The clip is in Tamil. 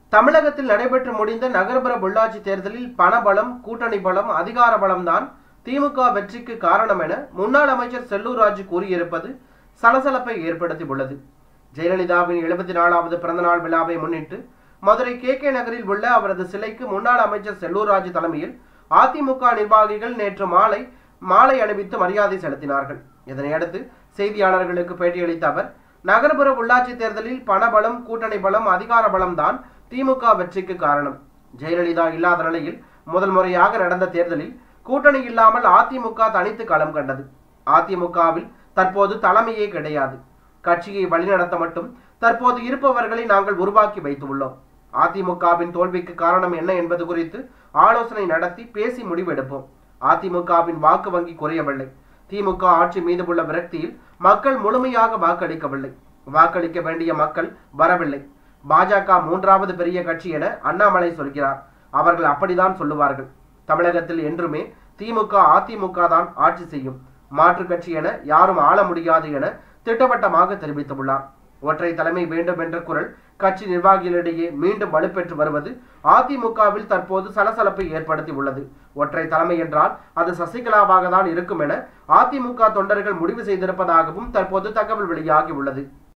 தமிழகத்தில் நடைபெற்று முடிந்த நகர்ப்புற உள்ளாட்சி தேர்தலில் பணபலம் கூட்டணி பலம் அதிகார பலம்தான் திமுக வெற்றிக்கு காரணம் என முன்னாள் அமைச்சர் செல்லூர் ராஜு கூறியிருப்பது சலசலப்பை ஏற்படுத்தியுள்ளது ஜெயலலிதாவின் எழுபத்தி நாலாவது பிறந்தநாள் விழாவை முன்னிட்டு மதுரை கே கே நகரில் உள்ள அவரது சிலைக்கு முன்னாள் அமைச்சர் செல்லூர் ராஜு தலைமையில் அதிமுக நிர்வாகிகள் நேற்று மாலை மாலை அணிவித்து மரியாதை செலுத்தினார்கள் இதனையடுத்து செய்தியாளர்களுக்கு பேட்டியளித்த அவர் நகர்ப்புற உள்ளாட்சி தேர்தலில் பணபலம் கூட்டணி பலம் அதிகார பலம்தான் திமுக வெற்றிக்கு காரணம் ஜெயலலிதா இல்லாத நிலையில் முதல் முறையாக நடந்த தேர்தலில் கூட்டணி இல்லாமல் அதிமுக தனித்து களம் கண்டது அதிமுகவில் தற்போது தலைமையே கிடையாது கட்சியை வழிநடத்த மட்டும் தற்போது இருப்பவர்களை நாங்கள் உருவாக்கி வைத்துள்ளோம் அதிமுகவின் தோல்விக்கு காரணம் என்ன என்பது குறித்து ஆலோசனை நடத்தி பேசி முடிவெடுப்போம் அதிமுகவின் வாக்கு வங்கி குறையவில்லை திமுக ஆட்சி மீது உள்ள விரக்தியில் மக்கள் முழுமையாக வாக்களிக்கவில்லை வாக்களிக்க வேண்டிய மக்கள் வரவில்லை பாஜக மூன்றாவது பெரிய கட்சி என அண்ணாமலை சொல்கிறார் அவர்கள் அப்படித்தான் சொல்லுவார்கள் தமிழகத்தில் என்றுமே திமுக அதிமுக தான் ஆட்சி செய்யும் மாற்று கட்சி என யாரும் ஆள முடியாது என திட்டவட்டமாக தெரிவித்துள்ளார் ஒற்றை தலைமை வேண்டும் என்ற குரல் கட்சி நிர்வாகிகளிடையே மீண்டும் வலுப்பெற்று வருவது அதிமுகவில் தற்போது சலசலப்பை ஏற்படுத்தி உள்ளது ஒற்றை தலைமை என்றால் அது சசிகலாவாக தான் இருக்கும் என அதிமுக தொண்டர்கள் முடிவு செய்திருப்பதாகவும் தற்போது தகவல் வெளியாகி உள்ளது